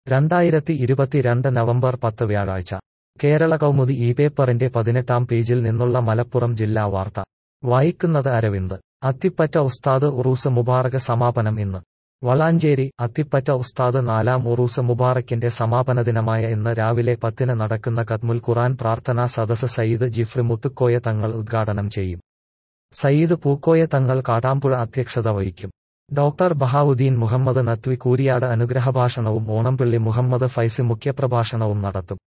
രണ്ടായിരത്തി ഇരുപത്തിരണ്ട് നവംബർ പത്ത് വ്യാഴാഴ്ച കേരള കൗമുദി ഈ പേപ്പറിന്റെ പതിനെട്ടാം പേജിൽ നിന്നുള്ള മലപ്പുറം ജില്ലാ വാർത്ത വായിക്കുന്നത് അരവിന്ദ് അത്തിപ്പറ്റ ഉസ്താദ് ഉറൂസ് മുബാറക് സമാപനം ഇന്ന് വളാഞ്ചേരി അത്തിപ്പറ്റ ഉസ്താദ് നാലാം ഉറൂസ് മുബാറക്കിന്റെ സമാപന ദിനമായ ഇന്ന് രാവിലെ പത്തിന് നടക്കുന്ന കത്മുൽ ഖുറാൻ പ്രാർത്ഥനാ സദസ് സയ്യിദ് ജിഫ്രി മുത്തുക്കോയ തങ്ങൾ ഉദ്ഘാടനം ചെയ്യും സയ്യിദ് പൂക്കോയ തങ്ങൾ കാട്ടാമ്പുഴ അധ്യക്ഷത വഹിക്കും ഡോക്ടർ ബഹാവുദ്ദീൻ മുഹമ്മദ് നത്വി കൂരിയാട് അനുഗ്രഹഭാഷണവും ഓണംപള്ളി മുഹമ്മദ് ഫൈസി മുഖ്യപ്രഭാഷണവും നടത്തും